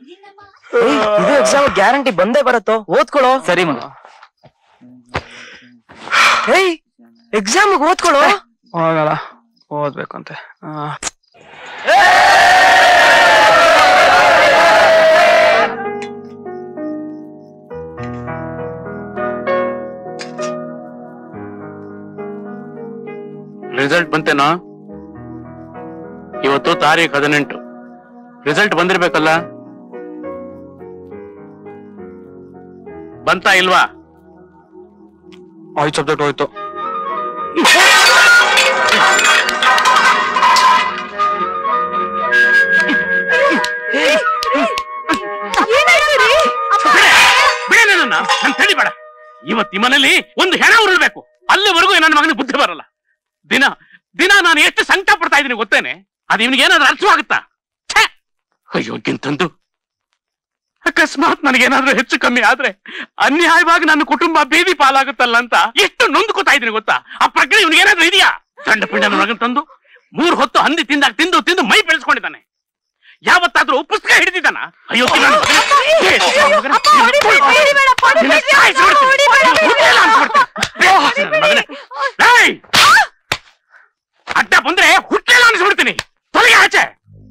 ಇದು exam guarantee ಬಂದೇ ಬರುತ್ತೋ ಓದ್ಕೊಳ್ಳೋ ಸರಿ ಮಗ ಏಯ್ ಎಕ್ಸಾಮ್ ಓದ್ಕೊಳ್ಳೋ ಹೋಗಲ್ಲ ಓದ್ಬೇಕಂತೆ ಆ. ರಿಸಲ್ಟ್ ಬಂತೇನೋ ಇವತ್ತು ತಾರೀಖ್ ಹದಿನೆಂಟು ರಿಸಲ್ಟ್ ಬಂದಿರ್ಬೇಕಲ್ಲ ಬಂತಾ ಇಲ್ವಾ ಐದು ಸಬ್ಜೆಕ್ಟ್ ಹೋಯ್ತು ಬೇಡ ನನ್ನ ನಾನು ತಡಿಬೇಡ ಇವತ್ತು ಈ ಮನೇಲಿ ಒಂದು ಹೆಣ ಉರುಳ್ಬೇಕು ಅಲ್ಲಿವರೆಗೂ ನನ್ನ ಮಗನಿಗೆ ಬುದ್ಧಿ ಬರಲ್ಲ ದಿನ ದಿನ ನಾನು ಎಷ್ಟು ಸಂಕಟ ಪಡ್ತಾ ಇದ್ದೀನಿ ಗೊತ್ತೇನೆ ಅದು ಇವನಿಗೆ ಏನಾದ್ರೂ ಅರ್ಥವಾಗುತ್ತಾ ಛೇ! ಅಯ್ಯೋ ಗಿಂತಂದು ಅಕಸ್ಮಾತ್ ನನಗೇನಾದ್ರೂ ಹೆಚ್ಚು ಕಮ್ಮಿ ಆದ್ರೆ ಅನ್ಯಾಯವಾಗಿ ನನ್ನ ಕುಟುಂಬ ಬೀದಿ ಪಾಲಾಗುತ್ತಲ್ಲ ಅಂತ ಎಷ್ಟು ನೊಂದ್ಕೋತಾ ಇದ್ದೀನಿ ಗೊತ್ತಾ ಆ ಪ್ರಜ್ಞೆ ಇವನಿಗೆ ಏನಾದ್ರೂ ಇದೆಯಾ ಸಣ್ಣ ಪಿಂಡ ಮಗನ್ ತಂದು ಮೂರ್ ಹೊತ್ತು ಹಂದಿ ತಿಂದಾಗ ತಿಂದು ತಿಂದು ಮೈ ಬೆಳೆಸ್ಕೊಂಡಿದ್ದಾನೆ ಯಾವತ್ತಾದ್ರೂ ಪುಸ್ತಕ ಹಿಡಿದಿದ್ದಾನ ಅಯ್ಯೋ ನನ್ನ ಮಗನೇ. ಏ, ನನ್ನ ಮಗನೇ. ನಿನ್ನ ಸಾಯಿಸ್ಬಿಡ್ತೀನಿ. ಹುಟ್ಟಿಲ್ಲ ಅನ್ಸ್ಬಿಡ್ತೀನಿ. ಏ, ನನ್ನ ಮಗನೇ. ಏಯ್! ಅಡ್ಡ ಬಂದ್ರೆ ಹುಟ್ಟಿಲ್ಲ ಅನ್ಸ್ಬಿಡ್ತೀನಿ ತೊಲಗೆ ಆಚೆ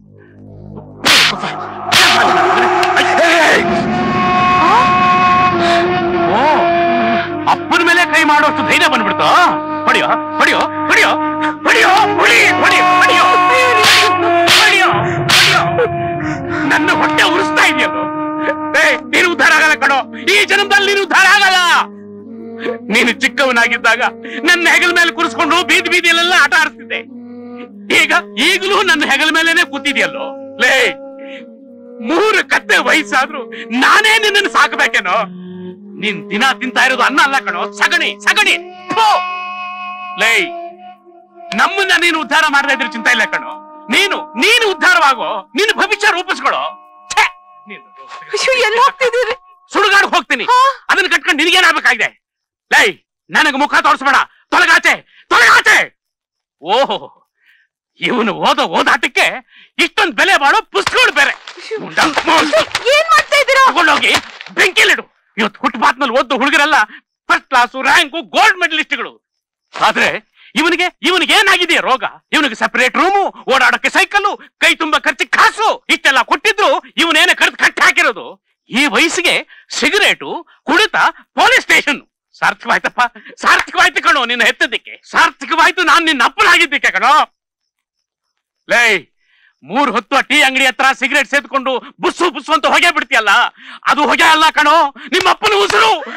ಓ ಅಪ್ಪನ ಮೇಲೆ ಕೈ ಮಾಡೋಷ್ಟು ಧೈರ್ಯ ಬಂದ್ಬಿಡ್ತು ಹೊಡಿಯೋ ಹೊಡಿಯೋ ಹೊಡಿಯೋ ಹೊಡಿಯೋ ಹೊಡಿ ಹೊಡಿ ಹೊಡಿಯೋ ಹೊಡಿಯೋ ಹೊಡಿಯೋ ನನ್ನ ಹೊಟ್ಟೆ ಉರಿಸ್ತಾ ಇದೆಯಲ್ಲೋ ಏ ನೀನು ಉದ್ಧಾರ ಆಗಲ್ಲ ಕಣೋ ಈ ಜನ್ಮದಲ್ಲಿ ನೀನು ಉದ್ಧಾರ ಆಗಲ್ಲ ನೀನು ಚಿಕ್ಕವನಾಗಿದ್ದಾಗ ನನ್ನ ಹೆಗಲ ಮೇಲೆ ಕೂರಿಸ್ಕೊಂಡು ಬೀದಿ ಬೀದಿಯಲ್ಲೆಲ್ಲ ಆಟ ಆಡ್ತಿದ್ದೆ ಈಗ ಈಗಲೂ ನನ್ನ ಹೆಗಲ ಮೇಲೇನೆ ಕೂತಿದ್ಯಲ್ಲೋ ಲೇ ಮೂರು ಕತ್ತೆ ವಯಸ್ಸಾದ್ರು ನಾನೇ ನಿನ್ನನ್ನು ಸಾಕಬೇಕೇನೋ ನೀನ್ ದಿನ ತಿಂತಾ ಇರೋದು ಅನ್ನ ಅಲ್ಲ ಕಣೋ ಸಗಣಿ ಸಗಣಿ ಥು! ಲೇ ನಮ್ಮನ್ನ ನೀನು ಉದ್ಧಾರ ಮಾಡದೇ ಇದ್ರೆ ಚಿಂತೆ ಇಲ್ಲ ಕಣೋ ನೀನು ನೀನು ಉದ್ಧಾರವಾಗೋ ನಿನ್ನ ಭವಿಷ್ಯ ರೂಪಿಸ್ಕೊಳ್ಳೋ ಛೆ! ನೀನು ಎಲ್ಲ ಹೋಗ್ತಿದ್ದೀರಿ ಸುಡುಗಾಡ್ ಹೋಗ್ತೀನಿ ಅದನ್ನ ಕಟ್ಕೊಂಡು ನಿನಗೇನಾಗಬೇಕಾಗಿದೆ ಲೈ ನನಗೆ ಮುಖ ತೋರಿಸ್ಬೇಡ ತೊಲಗಾಚೆ ತೊಲಗಾಚೆ ಓಹೋ ಇವನು ಓದೋ ಓದಾಟಕ್ಕೆ ಇಷ್ಟೊಂದು ಬೆಲೆ ಬಾಳೋ ಪುಸ್ತಕಗಳು ಬೇರೆ ಮುಂಡ ಮೋಸ್ತು. ಏನ್ ಮಾಡ್ತಾ ಇದ್ದೀರಾ ತಗೊಂಡೋಗಿ ಬೆಂಕಿಲಿಡು ಇವತ್ತು ಫುಟ್ಪಾತ್ ನಲ್ಲಿ ಓದ್ದು ಹುಡುಗರೆಲ್ಲ ಫಸ್ಟ್ ಕ್ಲಾಸು ರ್ಯಾಂಕು ಗೋಲ್ಡ್ ಮೆಡಲಿಸ್ಟ್ಗಳು ಆದ್ರೆ ಇವನಿಗೆ ಇವನಿಗೆ ಏನಾಗಿದೆ ರೋಗ ಇವನಿಗೆ ಸಪರೇಟ್ ರೂಮು ಓಡಾಡೋಕೆ ಸೈಕಲ್ ಕೈ ತುಂಬಾ ಖರ್ಚು ಕಾಸು ಇಷ್ಟೆಲ್ಲ ಕೊಟ್ಟಿದ್ರು ಇವನೇನೆ ಕರೆದು ಕಟ್ಟಿ ಹಾಕಿರೋದು ಈ ವಯಸ್ಸಿಗೆ ಸಿಗರೇಟು ಕುಡಿತ ಪೊಲೀಸ್ ಸ್ಟೇಷನ್ ಸಾರ್ಥಕವಾಯ್ತಪ್ಪ ಸಾರ್ಥಕವಾಯ್ತು ಕಣೋ ನಿನ್ನ ಹೆತ್ತದಕ್ಕೆ ಸಾರ್ಥಕವಾಯ್ತು ನಾನ್ ನಿನ್ನ ಅಪ್ಪನಾಗಿದ್ದಕ್ಕೆ ಕಣೋ ಲೇ ಮೂರ್ ಹೊತ್ತು ಟೀ ಅಂಗಡಿ ಹತ್ರ ಸಿಗರೇಟ್ ಸೇದ್ಕೊಂಡು ಬುಸ್ಸು ಬುಸ್ಸು ಅಂತ ಹೊಗೆ ಬಿಡ್ತೀಯಲ್ಲ ಅದು ಹೊಗೆ ಅಲ್ಲ ಕಣೋ ನಿಮ್ಮ ಅಪ್ಪನ ಉಸಿರು